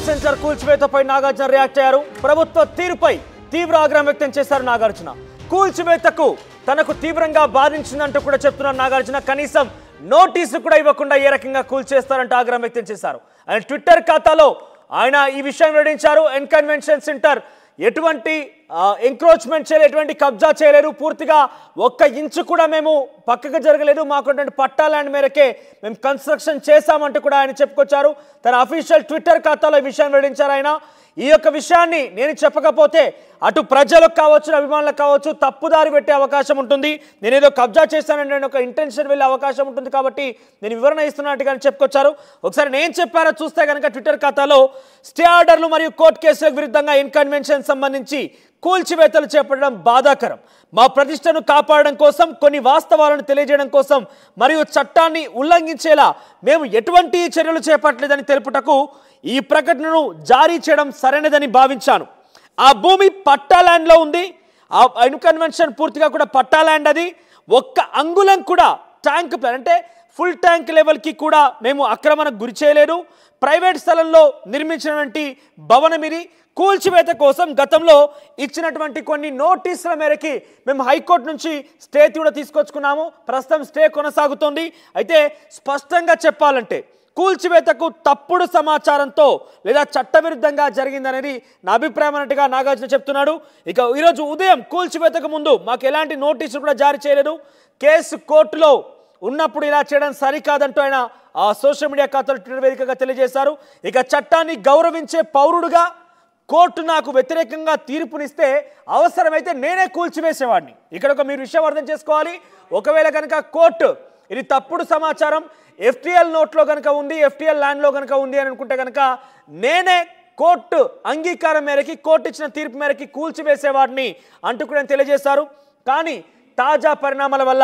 Centre కూల్చివేతపై Nagarjuna react అయ్యారు ప్రభుత్వ తీరుపై తీవ్ర ఆగ్రహం వ్యక్తం చేశారు నాగార్జున కూల్చివేతకు తనకు తీవ్రంగా బాధించిందంటూ కూడా చెప్తున్నారు నాగార్జున కనీసం నోటీసు కూడా ఇవ్వకుండా ఏ రకంగా కూల్చేస్తారంటూ ఆగ్రహం వ్యక్తం చేశారు ఆయన ట్విట్టర్ ఖాతాలో ఆయన ఈ విషయం వెల్లడించారు ఎన్ కన్వెన్షన్ సెంటర్ ఎటువంటి ఎంక్రోచ్మెంట్ చేయలేదు ఎటువంటి కబ్జా చేయలేరు పూర్తిగా ఒక్క ఇంచు కూడా మేము పక్కకు జరగలేదు మాకున్నటువంటి పట్టా ల్యాండ్ మేరకే మేము కన్స్ట్రక్షన్ చేశామంటూ కూడా ఆయన చెప్పుకొచ్చారు తన అఫీషియల్ ట్విట్టర్ ఖాతాలో ఈ విషయాన్ని వెల్లడించారు ఆయన ఈ యొక్క విషయాన్ని నేను చెప్పకపోతే అటు ప్రజలకు కావచ్చు అభిమానులకు కావచ్చు తప్పుదారి పెట్టే అవకాశం ఉంటుంది నేను ఏదో కబ్జా చేశానని నేను ఒక ఇంటెన్షన్ వెళ్ళే అవకాశం ఉంటుంది కాబట్టి నేను వివరణ ఇస్తున్నట్టుగా చెప్పుకొచ్చారు ఒకసారి నేను చెప్పారో చూస్తే కనుక ట్విట్టర్ ఖాతాలో స్టే ఆర్డర్లు మరియు కోర్టు కేసులకు విరుద్ధంగా ఇన్కన్వెన్షన్ సంబంధించి కూల్చివేతలు చేపట్టడం బాధాకరం మా ప్రతిష్టను కాపాడడం కోసం కొన్ని వాస్తవాలను తెలియజేయడం కోసం మరియు చట్టాన్ని ఉల్లంఘించేలా మేము ఎటువంటి చర్యలు చేపట్టలేదని తెలుపుటకు ఈ ప్రకటనను జారీ చేయడం సరైనదని భావించాను ఆ భూమి పట్టా ల్యాండ్లో ఉంది ఆ ఇన్కన్వెన్షన్ పూర్తిగా కూడా పట్టా ల్యాండ్ అది ఒక్క అంగుళం కూడా ట్యాంక్ ప్లాన్ అంటే ఫుల్ ట్యాంక్ లెవెల్కి కూడా మేము ఆక్రమణకు గురి చేయలేదు ప్రైవేట్ స్థలంలో నిర్మించినటువంటి భవనం ఇది కూల్చివేత కోసం గతంలో ఇచ్చినటువంటి కొన్ని నోటీసుల మేరకి మేము హైకోర్టు నుంచి స్టే కూడా తీసుకొచ్చుకున్నాము ప్రస్తుతం స్టే కొనసాగుతోంది అయితే స్పష్టంగా చెప్పాలంటే కూల్చివేతకు తప్పుడు సమాచారంతో లేదా చట్టవిరుద్ధంగా జరిగిందనేది నా అభిప్రాయం అన్నట్టుగా నాగార్జున చెప్తున్నాడు ఇక ఈరోజు ఉదయం కూల్చివేతకు ముందు మాకు ఎలాంటి నోటీసులు కూడా జారీ చేయలేదు కేసు కోర్టులో ఉన్నప్పుడు ఇలా చేయడం సరికాదంటూ ఆయన ఆ సోషల్ మీడియా ఖాతాలో ట్విట్టర్ వేదికగా తెలియజేశారు ఇక చట్టాన్ని గౌరవించే పౌరుడుగా కోర్టు నాకు వ్యతిరేకంగా తీర్పునిస్తే అవసరమైతే నేనే కూల్చివేసేవాడిని ఇక్కడ ఒక మీరు విషయం అర్థం చేసుకోవాలి ఒకవేళ కనుక కోర్టు ఇది తప్పుడు సమాచారం ఎఫ్టిఎల్ నోట్లో కనుక ఉంది ఎఫ్టిఎల్ ల్యాండ్లో కనుక ఉంది అని అనుకుంటే కనుక నేనే కోర్టు అంగీకారం మేరకి కోర్టు ఇచ్చిన తీర్పు మేరకి కూల్చివేసేవాడిని అంటూ కూడా ఆయన తెలియజేశారు కానీ తాజా పరిణామాల వల్ల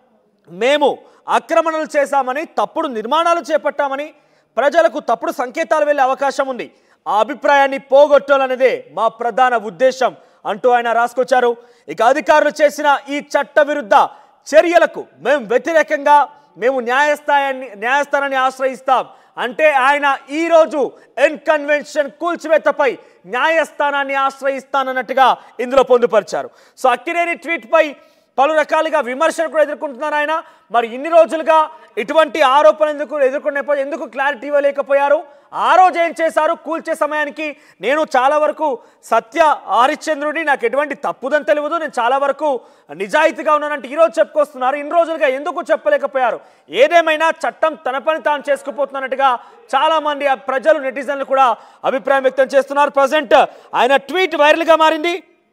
మేము ఆక్రమణలు చేశామని తప్పుడు నిర్మాణాలు చేపట్టామని ప్రజలకు తప్పుడు సంకేతాలు వెళ్ళే అవకాశం ఉంది ఆ అభిప్రాయాన్ని పోగొట్టాలనేదే మా ప్రధాన ఉద్దేశం అంటూ ఆయన రాసుకొచ్చారు ఇక అధికారులు చేసిన ఈ చట్ట విరుద్ధ చర్యలకు మేము వ్యతిరేకంగా మేము న్యాయస్థాయాన్ని న్యాయస్థానాన్ని ఆశ్రయిస్తాం అంటే ఆయన ఈరోజు ఎన్ కన్వెన్షన్ కూల్చివేతపై న్యాయస్థానాన్ని ఆశ్రయిస్తానన్నట్టుగా ఇందులో పొందుపరిచారు సో అక్కినేని ట్వీట్పై పలు రకాలుగా విమర్శలు కూడా ఎదుర్కొంటున్నారు ఆయన మరి ఇన్ని రోజులుగా ఇటువంటి ఆరోపణలు ఎందుకు ఎదుర్కొనే ఎందుకు క్లారిటీ ఇవ్వలేకపోయారు ఆ రోజు ఏం చేశారు కూల్చే సమయానికి నేను చాలా వరకు సత్య హరిశ్చంద్రుడి నాకు ఎటువంటి తప్పుదని తెలియదు నేను చాలా వరకు నిజాయితీగా ఉన్నానంటే ఈరోజు చెప్పుకొస్తున్నారు ఇన్ని రోజులుగా ఎందుకు చెప్పలేకపోయారు ఏదేమైనా చట్టం తన పని తాను చేసుకుపోతున్నట్టుగా చాలా మంది ఆ ప్రజలు నెటిజన్లు కూడా అభిప్రాయం వ్యక్తం చేస్తున్నారు ప్రజెంట్ ఆయన ట్వీట్ వైరల్గా మారింది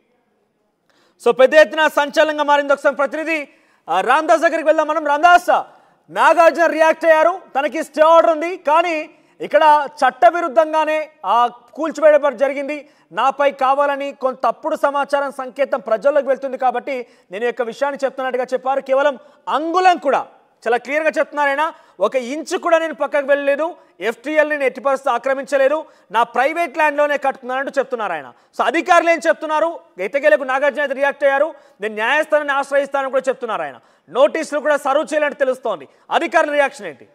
సో పెద్ద ఎత్తున సంచలనంగా మారింది ఒకసారి ప్రతినిధి ఆ, రామ్దాస్ దగ్గరికి వెళ్దాం మనం రామ్దాస్ నాగార్జున రియాక్ట్ అయ్యారు తనకి స్టే ఆర్డర్ ఉంది కానీ ఇక్కడ చట్ట విరుద్ధంగానే ఆ కూల్చివేయడం జరిగింది నాపై కావాలని కొంత తప్పుడు సమాచారం సంకేతం ప్రజల్లోకి వెళ్తుంది కాబట్టి నేను ఈ యొక్క విషయాన్ని చెప్తున్నట్టుగా చెప్పారు కేవలం అంగుళం కూడా చాలా క్లియర్గా చెప్తున్నారు ఆయన ఒక ఇంచు కూడా నేను పక్కకు వెళ్ళలేదు ఎఫ్టీఎల్ నేను ఎట్టి పరిస్థితి ఆక్రమించలేదు నా ప్రైవేట్ ల్యాండ్లోనే కట్టుకున్నానంటూ చెప్తున్నారు ఆయన సో అధికారులు ఏం చెప్తున్నారు ఎట్టకేలకు నాగార్జున అయితే రియాక్ట్ అయ్యారు నేను న్యాయస్థానాన్ని ఆశ్రయిస్తానని కూడా చెప్తున్నారు ఆయన నోటీసులు కూడా సర్వ్ చేయాలంటే తెలుస్తోంది అధికారుల రియాక్షన్ ఏంటి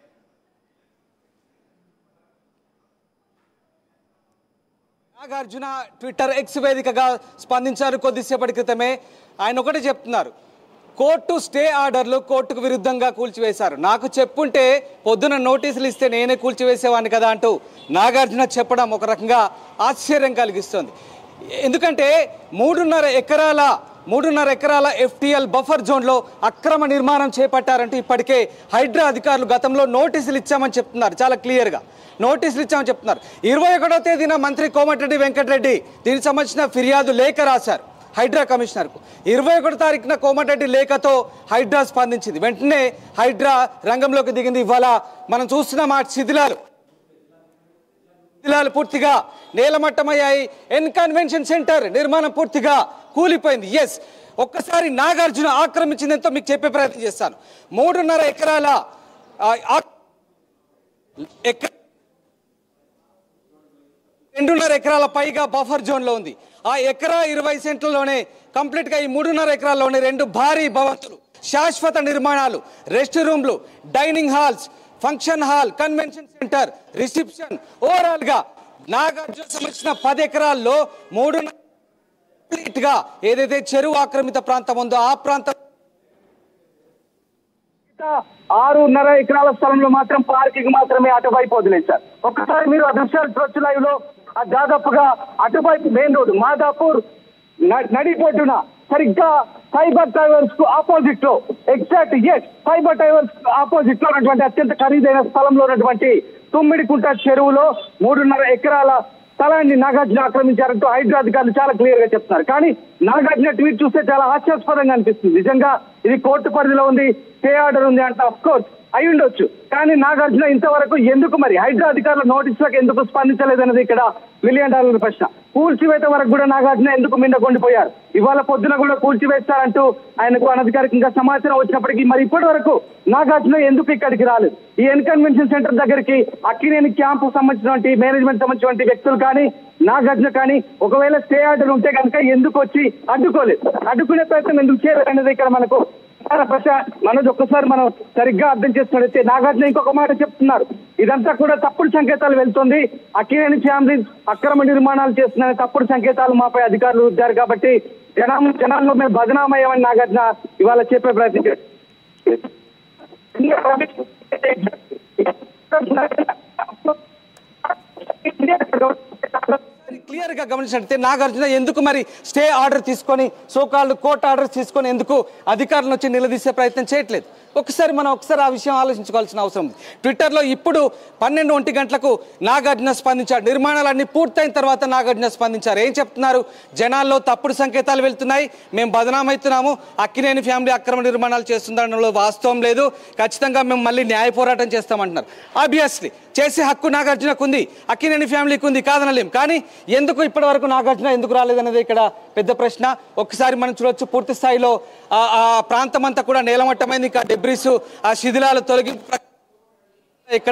నాగార్జున ట్విట్టర్ ఎక్స్ వేదికగా స్పందించారు కొద్దిసేపటి క్రితమే ఆయన ఒకటే చెప్తున్నారు కోర్టు స్టే ఆర్డర్లు కోర్టుకు విరుద్ధంగా కూల్చివేశారు నాకు చెప్పుంటే పొద్దున నోటీసులు ఇస్తే నేనే కూల్చివేసేవాడిని కదా అంటూ నాగార్జున చెప్పడం ఒక రకంగా ఆశ్చర్యం కలిగిస్తుంది ఎందుకంటే మూడున్నర ఎకరాల మూడున్నర ఎకరాల ఎఫ్టిఎల్ బఫర్ జోన్లో అక్రమ నిర్మాణం చేపట్టారంటూ ఇప్పటికే హైడ్రా అధికారులు గతంలో నోటీసులు ఇచ్చామని చెప్తున్నారు చాలా క్లియర్గా నోటీసులు ఇచ్చామని చెప్తున్నారు ఇరవై ఒకటో తేదీన మంత్రి కోమటిరెడ్డి వెంకటరెడ్డి దీనికి సంబంధించిన ఫిర్యాదు లేఖ రాశారు హైడ్రా కమిషనర్కు ఇరవై ఒకటో తారీఖున కోమటిరెడ్డి లేఖతో హైడ్రా స్పందించింది వెంటనే హైడ్రా రంగంలోకి దిగింది ఇవాళ మనం చూస్తున్నాం ఆ శిథిలాలు శిథిలాలు పూర్తిగా నేలమట్టమయ్యాయి ఎన్ కన్వెన్షన్ సెంటర్ నిర్మాణం పూర్తిగా కూలిపోయింది ఎస్ ఒక్కసారి నాగార్జున ఆక్రమించిందంతో మీకు చెప్పే ప్రయత్నం చేస్తాను మూడున్నర ఎకరాల ఆ, ఆ- ఎక- రెండున్నర ఎకరాల పైగా బఫర్ జోన్ లో ఉంది ఆ ఎకరా ఇరవై సెంట్లలోనే కంప్లీట్ గా ఈ మూడున్నర ఎకరాల్లోనే రెండు భారీ భవంతులు శాశ్వత నిర్మాణాలు రెస్ట్ రూమ్లు dining halls function hall convention centre reception overall గా నాగార్జున సంబంధించిన పది ఎకరాల్లో మూడు కంప్లీట్ గా ఏదైతే చెరువు ఆక్రమిత ప్రాంతం ఉందో ఆ ప్రాంతం ఆరున్నర ఎకరాల స్థలంలో మాత్రం పార్కింగ్ మాత్రమే అటువైపు వదిలేశారు ఒక్కసారి మీరు ఆ దృశ్యాలు చూడొచ్చు లైవ్ లో ఆ దాదాపుగా అటువైపు మెయిన్ రోడ్ మాదాపూర్ న- నడిపొడ్డున సరిగ్గా సైబర్ టైవర్స్ కు ఆపోజిట్ లో ఎగ్జాక్ట్ ఎస్ సైబర్ టైవర్స్ ఆపోజిట్ లో ఉన్నటువంటి అత్యంత ఖరీదైన స్థలంలో ఉన్నటువంటి తుమ్మిడికుంట చెరువులో మూడున్నర ఎకరాల స్థలాన్ని నాగార్జున ఆక్రమించారంటూ హైడ్రా అధికారులు చాలా క్లియర్ గా చెప్తున్నారు కానీ నాగార్జున ట్వీట్ చూస్తే చాలా హాస్యాస్పదంగా అనిపిస్తుంది నిజంగా ఇది కోర్టు పరిధిలో ఉంది స్టే ఆర్డర్ ఉంది అంటే అఫ్ కోర్స్ అయి ఉండొచ్చు కానీ నాగార్జున ఇంతవరకు ఎందుకు మరి హైడ్రా అధికారుల నోటీసులకు ఎందుకు స్పందించలేదన్నది ఇక్కడ మిలియన్ డాలర్ ప్రశ్న కూల్చివేత వరకు కూడా నాగార్జున ఎందుకు మిండకొండిపోయారు ఇవాళ పొద్దున కూడా కూల్చివేస్తారంటూ ఆయనకు అనధికారికంగా సమాచారం వచ్చినప్పటికీ మరి ఇప్పటి వరకు నాగార్జున ఎందుకు ఇక్కడికి రాలేదు ఈ ఎన్ కన్వెన్షన్ సెంటర్ దగ్గరికి అక్కినేని క్యాంపు సంబంధించినటువంటి మేనేజ్మెంట్ సంబంధించినటువంటి వ్యక్తులు కానీ నాగార్జున కానీ ఒకవేళ స్టే ఆర్డర్ ఉంటే కనుక ఎందుకు వచ్చి అడ్డుకోలేదు అడ్డుకునే ప్రయత్నం ఎందుకు చేయలేదు అనేది ఇక్కడ మనకు చాలా ప్రశ్న మనోజ్ ఒక్కసారి మనం సరిగ్గా అర్థం చేసుకున్నట్లయితే నాగార్జున ఇంకొక మాట చెప్తున్నారు ఇదంతా కూడా తప్పుడు సంకేతాలు వెళ్తుంది అక్కినేని ఫ్యామిలీ అక్రమ నిర్మాణాలు చేస్తున్న తప్పుడు సంకేతాలు మాపై అధికారులు రుద్దారు కాబట్టి జనం జనాల్లో మేము బదనామయ్యామని నాగార్జున ఇవాళ చెప్పే ప్రయత్నం చేస్తారు క్లియర్ గా గమనించినట్లయితే నాగార్జున ఎందుకు మరి స్టే ఆర్డర్ తీసుకొని సోకాళ్ళు కోర్టు ఆర్డర్ తీసుకొని ఎందుకు అధికారులను వచ్చి నిలదీసే ప్రయత్నం చేయట్లేదు ఒకసారి మనం ఒకసారి ఆ విషయం ఆలోచించుకోవాల్సిన అవసరం ఉంది ట్విట్టర్లో ఇప్పుడు పన్నెండు ఒంటి గంటలకు నాగార్జున స్పందించారు నిర్మాణాలన్నీ పూర్తయిన తర్వాత నాగార్జున స్పందించారు ఏం చెప్తున్నారు జనాల్లో తప్పుడు సంకేతాలు వెళ్తున్నాయి మేము బదనామవుతున్నాము అక్కినేని ఫ్యామిలీ అక్రమ నిర్మాణాలు చేస్తుందనలో వాస్తవం లేదు ఖచ్చితంగా మేము మళ్ళీ న్యాయ పోరాటం చేస్తామంటున్నారు ఆబ్వియస్లీ చేసే హక్కు నాగార్జునకు ఉంది అక్కినేని ఫ్యామిలీకి ఉంది కాదనలేం కానీ ఎందుకు ఇప్పటి వరకు నాగార్జున ఎందుకు రాలేదనేది ఇక్కడ పెద్ద ప్రశ్న ఒక్కసారి మనం చూడొచ్చు పూర్తి స్థాయిలో ఆ ఆ ప్రాంతం అంతా కూడా నేలమట్టమైంది ఇంకా డెబ్రిస్ ఆ శిథిలాలు తొలగింపు ప్రక్రియ ఇక్కడ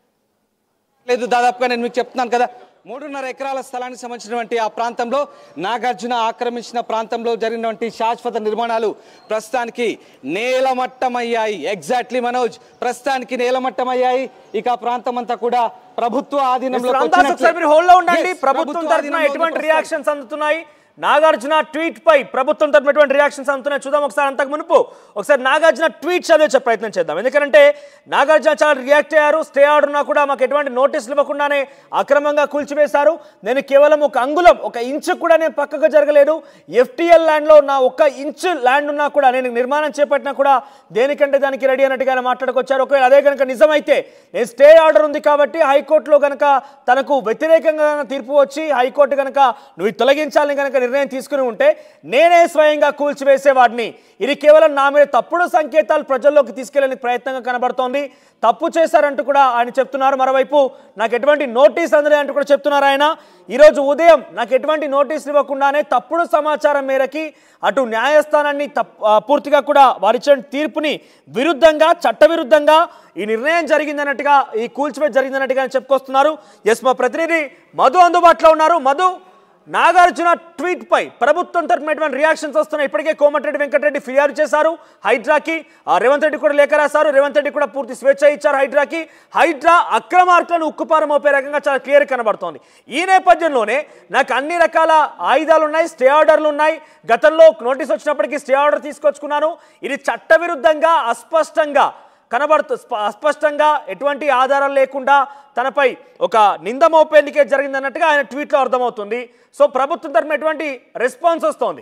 లేదు దాదాపుగా నేను మీకు చెప్తున్నాను కదా మూడున్నర ఎకరాల స్థలానికి సంబంధించినటువంటి ఆ ప్రాంతంలో నాగార్జున ఆక్రమించిన ప్రాంతంలో జరిగినటువంటి శాశ్వత నిర్మాణాలు ప్రస్తుతానికి నేలమట్టమయ్యాయి ఎగ్జాక్ట్లీ మనోజ్ ప్రస్తుతానికి నేలమట్టమయ్యాయి ఇక ఆ ప్రాంతం అంతా కూడా ప్రభుత్వ ఆధీనంలో రామదాస్ ఒకసారి మీరు హోల్డ్ లో ఉండండి ప్రభుత్వం తరఫున ఎటువంటి రియాక్షన్స్ అందుతున్నాయి నాగార్జున ట్వీట్ పై ప్రభుత్వం తరఫున ఎటువంటి రియాక్షన్స్ అందుతున్నాయి చూద్దాం ఒకసారి అంతకు మునుపు ఒకసారి నాగార్జున ట్వీట్ చదివే ప్రయత్నం చేద్దాం ఎందుకంటే నాగార్జున చాలా రియాక్ట్ అయ్యారు స్టే ఆర్డర్ ఉన్నా కూడా మాకు ఎటువంటి నోటీసులు ఇవ్వకుండానే అక్రమంగా కూల్చివేశారు నేను కేవలం ఒక అంగుళం ఒక ఇంచు కూడా నేను పక్కకు జరగలేదు ఎఫ్టీఎల్ ల్యాండ్లో నా ఒక్క ఇంచు ల్యాండ్ ఉన్నా కూడా నేను నిర్మాణం చేపట్టినా కూడా దేనికంటే దానికి రెడీ అన్నట్టుగా ఆయన మాట్లాడుకొచ్చారు ఒకవేళ అదే కనుక నిజమైతే నేను స్టే ఆర్డర్ ఉంది కాబట్టి హైకోర్టులో కనుక తనకు వ్యతిరేకంగా గనక తీర్పు వచ్చి హైకోర్టు కనుక నువ్వు ఇది తొలగించాలని కనుక నిర్ణయం తీసుకుని ఉంటే నేనే స్వయంగా కూల్చివేసేవాడిని ఇది కేవలం నా మీద తప్పుడు సంకేతాలు ప్రజల్లోకి తీసుకెళ్లే ప్రయత్నంగా కనబడుతోంది తప్పు చేశారంటూ కూడా ఆయన చెప్తున్నారు మరోవైపు నాకు ఎటువంటి నోటీస్ అందలే అంటూ కూడా చెప్తున్నారు ఆయన ఈరోజు ఉదయం నాకు ఎటువంటి నోటీసులు ఇవ్వకుండానే తప్పుడు సమాచారం మేరకి అటు న్యాయస్థానాన్ని తప్ ఆ, పూర్తిగా కూడా వారిచ్చిన తీర్పుని విరుద్ధంగా చట్టవిరుద్ధంగా ఈ నిర్ణయం జరిగిందన్నట్టుగా ఈ కూల్చివేత జరిగిందన్నట్టుగా ఆయన చెప్పుకొస్తున్నారు ఎస్ మా ప్రతినిధి మధు అందుబాటులో ఉన్నారు మధు నాగార్జున ట్వీట్ పై ప్రభుత్వం తరఫున ఎటువంటి రియాక్షన్స్ వస్తున్నాయి ఇప్పటికే కోమటిరెడ్డి వెంకటరెడ్డి ఫిర్యాదు చేశారు హైడ్రాకి ఆ, రేవంత్ రెడ్డి కూడా లేఖ రాశారు రేవంత్ రెడ్డి కూడా పూర్తి స్వేచ్ఛ ఇచ్చారు హైడ్రాకి హైడ్రా అక్రమార్కులను ఉక్కుపారం మోపే రకంగా చాలా క్లియర్ కనబడుతోంది ఈ నేపథ్యంలోనే నాకు అన్ని రకాల ఆయుధాలు ఉన్నాయి స్టే ఆర్డర్లు ఉన్నాయి గతంలో నోటీస్ వచ్చినప్పటికీ స్టే ఆర్డర్ తీసుకొచ్చుకున్నాను ఇది చట్టవిరుద్ధంగా అస్పష్టంగా కనబడుతూ స్ప- అస్పష్టంగా ఎటువంటి ఆధారాలు లేకుండా తనపై ఒక నింద మోపేందుకే జరిగిందన్నట్టుగా ఆయన ట్వీట్లో అర్థమవుతుంది సో ప్రభుత్వం తరఫున ఎటువంటి రెస్పాన్స్ వస్తోంది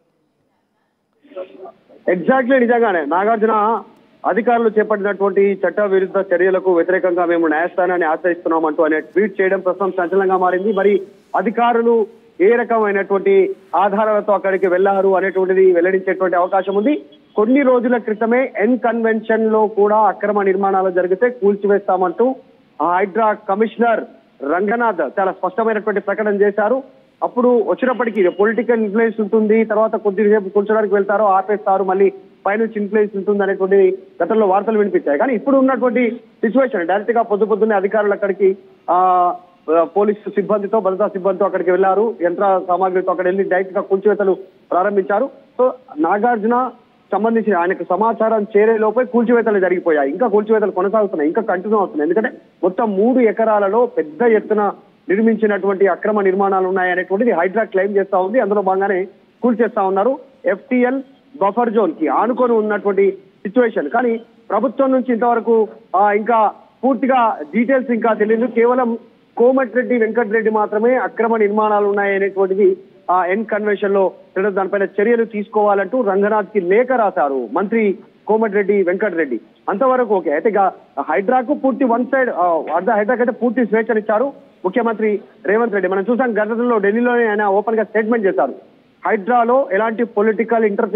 ఎగ్జాక్ట్లీ నిజంగానే నాగార్జున అధికారులు చేపట్టినటువంటి చట్ట విరుద్ధ చర్యలకు వ్యతిరేకంగా మేము న్యాయస్థానాన్ని ఆశ్రయిస్తున్నాం అంటూ అనే ట్వీట్ చేయడం ప్రస్తుతం సంచలనంగా మారింది మరి అధికారులు ఏ రకమైనటువంటి ఆధారాలతో అక్కడికి వెళ్లారు అనేటువంటిది వెల్లడించేటువంటి అవకాశం ఉంది కొన్ని రోజుల క్రితమే ఎన్ కన్వెన్షన్ లో కూడా అక్రమ నిర్మాణాలు జరిగితే కూల్చివేస్తామంటూ ఆ హైడ్రా కమిషనర్ రంగనాథ్ చాలా స్పష్టమైనటువంటి ప్రకటన చేశారు అప్పుడు వచ్చినప్పటికీ పొలిటికల్ ఇన్ఫ్లుయెన్స్ ఉంటుంది తర్వాత కొద్దిసేపు కూర్చోడానికి వెళ్తారో ఆపేస్తారు మళ్ళీ పైనుంచి ఇన్ఫ్లుయెన్స్ ఉంటుంది అనేటువంటి గతంలో వార్తలు వినిపించాయి కానీ ఇప్పుడు ఉన్నటువంటి సిచ్యువేషన్ డైరెక్ట్ గా పొద్దు పొద్దున్నే అధికారులు అక్కడికి ఆ పోలీసు సిబ్బందితో భద్రతా సిబ్బందితో అక్కడికి వెళ్లారు యంత్ర సామాగ్రితో అక్కడ వెళ్ళి డైరెక్ట్ గా కూల్చివేతలు ప్రారంభించారు సో నాగార్జున సంబంధించిన ఆయనకు సమాచారం చేరే లోపే కూల్చివేతలు జరిగిపోయాయి ఇంకా కూల్చివేతలు కొనసాగుతున్నాయి ఇంకా కంటిన్యూ అవుతున్నాయి ఎందుకంటే మొత్తం మూడు ఎకరాలలో పెద్ద ఎత్తున నిర్మించినటువంటి అక్రమ నిర్మాణాలు ఉన్నాయనేటువంటిది హైడ్రా క్లెయిమ్ చేస్తా ఉంది అందులో భాగంగానే కూల్చేస్తా ఉన్నారు ఎఫ్టిఎల్ బఫర్ జోన్ కి ఆనుకొని ఉన్నటువంటి సిచ్యువేషన్ కానీ ప్రభుత్వం నుంచి ఇంతవరకు ఆ, ఇంకా పూర్తిగా డీటెయిల్స్ ఇంకా తెలియదు కేవలం కోమటిరెడ్డి వెంకటరెడ్డి మాత్రమే అక్రమ నిర్మాణాలు ఉన్నాయనేటువంటిది ఆ ఎన్ కన్వెన్షన్ లో తెలియదు. దానిపైన చర్యలు తీసుకోవాలంటూ రంగనాథ్ కి లేఖ రాశారు మంత్రి కోమటిరెడ్డి వెంకటరెడ్డి అంతవరకు ఓకే అయితే ఇక హైడ్రాకు పూర్తి వన్ సైడ్ అర్ధ హైడ్రాక్ అయితే పూర్తి స్వేచ్ఛనిచ్చారు ముఖ్యమంత్రి రేవంత్ రెడ్డి మనం చూసాం గతంలో ఢిల్లీలోనే ఆయన ఓపెన్ గా స్టేట్మెంట్ చేశారు హైడ్రాలో ఎలాంటి పొలిటికల్ ఇంటర్